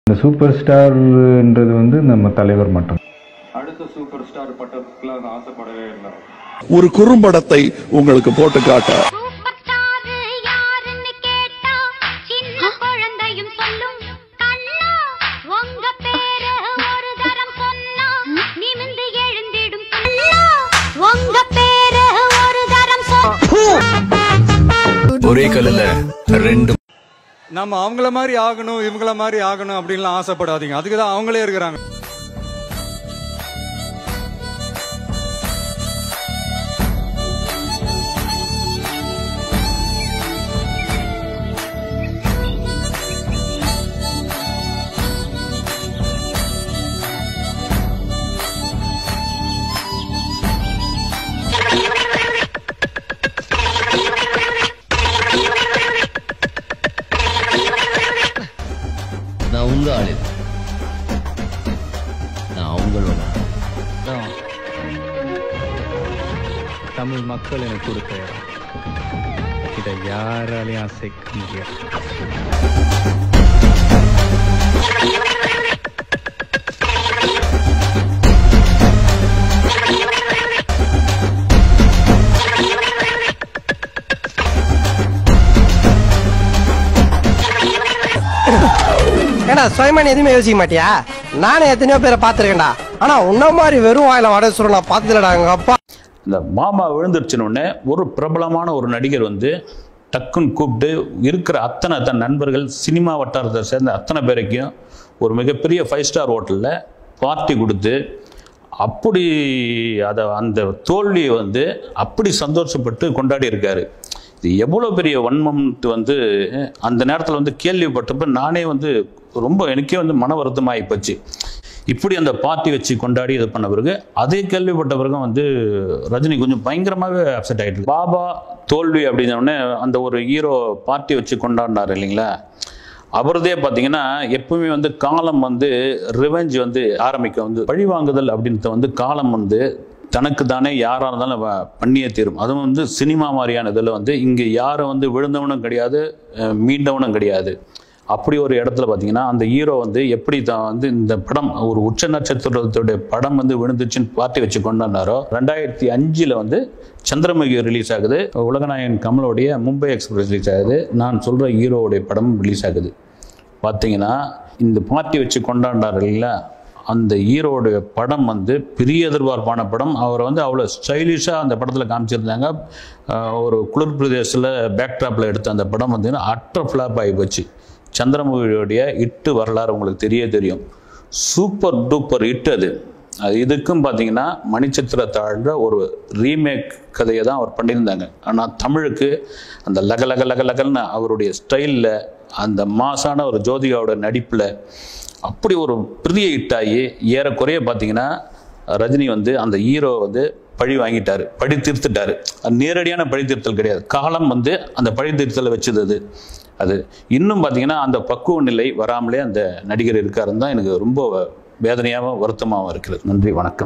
இந்த சூப்பர் ஸ்டார்ன்றது வந்து நம்ம தலைவர் மட்டும் அடுத்த சூப்பர் ஸ்டார் பட்டத்துக்குலாம் நான் ஆசைப்படவே இல்லை ஒரு குறும்படத்தை உங்களுக்கு போட்டு காட்ட சூப்பர் ஸ்டார் யாருன்னு கேட்டா சின்ன குழந்தையும் சொல்லும் கண்ணா உங்க பேரு ஒரு தரம் சொன்னா நிமிந்து எழுந்திடும் கண்ணா உங்க பேரு ஒரு தரம் சொன்னா ஒரே கல்லுல ரெண்டு நம்ம அவங்கள மாதிரி ஆகணும் இவங்கள மாதிரி ஆகணும் அப்படின்லாம் ஆசைப்படாதீங்க அதுக்கு தான் அவங்களே இருக்கிறாங்க நான் உங்க ஆளு நான் அவங்களோட தமிழ் மக்கள் எனக்கு கொடுத்த இடம் இதை யாராலையும் அசைக்க முடியாது ஏடா சுயமான எதுவுமே யோசிக்க மாட்டியா நானே எத்தனையோ பேரை பார்த்துருக்கேன்டா ஆனா உன்ன மாதிரி வெறும் வாயில வடை சுருள் நான் பார்த்ததுலடா எங்க அப்பா இந்த மாமா விழுந்துருச்சுன உடனே ஒரு பிரபலமான ஒரு நடிகர் வந்து டக்குன்னு கூப்பிட்டு இருக்கிற அத்தனை தன் நண்பர்கள் சினிமா வட்டாரத்தை சேர்ந்த அத்தனை பேரைக்கும் ஒரு மிகப்பெரிய ஃபைவ் ஸ்டார் ஹோட்டலில் பார்ட்டி கொடுத்து அப்படி அதை அந்த தோல்வியை வந்து அப்படி சந்தோஷப்பட்டு கொண்டாடி இருக்காரு இது எவ்வளோ பெரிய வன்மம்ட்டு வந்து அந்த நேரத்தில் வந்து கேள்விப்பட்டப்ப நானே வந்து ரொம்ப எனக்கே வந்து மன வருத்தமாகி போச்சு இப்படி அந்த பார்ட்டி வச்சு கொண்டாடி இது பண்ண பிறகு அதே கேள்விப்பட்ட பிறகும் வந்து ரஜினி கொஞ்சம் பயங்கரமாகவே அப்செட் ஆகிட்டு பாபா தோல்வி அப்படின்ன உடனே அந்த ஒரு ஹீரோ பார்ட்டி வச்சு கொண்டாடினார் இல்லைங்களா அவரதே பார்த்தீங்கன்னா எப்பவுமே வந்து காலம் வந்து ரிவெஞ்ச் வந்து ஆரம்பிக்க வந்து பழிவாங்குதல் அப்படின்றத வந்து காலம் வந்து தனக்கு தானே யாராக இருந்தாலும் வ- பண்ணியே தீரும் அதுவும் வந்து சினிமா மாதிரியான இதில் வந்து இங்கே யாரும் வந்து விழுந்தவனும் கிடையாது அஹ் மீண்டவனும் கிடையாது அப்படி ஒரு இடத்துல பார்த்தீங்கன்னா அந்த ஹீரோ வந்து எப்படி தான் வந்து இந்த படம் ஒரு உச்ச நட்சத்திரத்துடைய படம் வந்து விழுந்துச்சுன்னு பார்ட்டி வச்சு கொண்டாடினாரோ ரெண்டாயிரத்தி அஞ்சில் வந்து சந்திரமுகி ரிலீஸ் ஆகுது உலகநாயகன் கமலோடைய மும்பை எக்ஸ்பிரஸ் ரிலீஸ் ஆகுது நான் சொல்கிற ஹீரோவுடைய படம் ரிலீஸ் ஆகுது பார்த்தீங்கன்னா இந்த பார்ட்டி வச்சு கொண்டாடினார் இல்லைங்களா அந்த ஹீரோடைய படம் வந்து பெரிய எதிர்பார்ப்பான படம் அவரை வந்து அவ்வளோ ஸ்டைலிஷாக அந்த படத்தில் காமிச்சிருந்தாங்க ஆஹ் ஒரு குளிர் பிரதேசத்தில் பேக்ட்ராப்பில் எடுத்த அந்த படம் வந்து அற்ற ஃப்ளாப் ஆகி போச்சு சந்திரமுகியோடைய இட்டு வரலாறு உங்களுக்கு தெரிய தெரியும் சூப்பர் டூப்பர் ஹிட் அது அது இதுக்கும் பார்த்தீங்கன்னா மணிச்சித்திரத்தாழ்ன்ற ஒரு ரீமேக் கதையை தான் அவர் பண்ணியிருந்தாங்க ஆனால் தமிழுக்கு அந்த லக லக லக லகன்னு அவருடைய ஸ்டைலில் அந்த மாசான ஒரு ஜோதிகாவோட நடிப்பில் அப்படி ஒரு பெரிய ஹிட் ஆகி ஏறக்குறைய பார்த்தீங்கன்னா ரஜினி வந்து அந்த ஹீரோ வந்து பழி வாங்கிட்டாரு பழி தீர்த்துட்டாரு அது நேரடியான பழி தீர்த்தல் கிடையாது காலம் வந்து அந்த பழி தீர்த்தலை வச்சது அது அது இன்னும் பார்த்தீங்கன்னா அந்த பக்குவ நிலை வராமலே அந்த நடிகர் இருக்காருன்னு தான் எனக்கு ரொம்ப வேதனையாகவும் வருத்தமாகவும் இருக்கிறது நன்றி வணக்கம்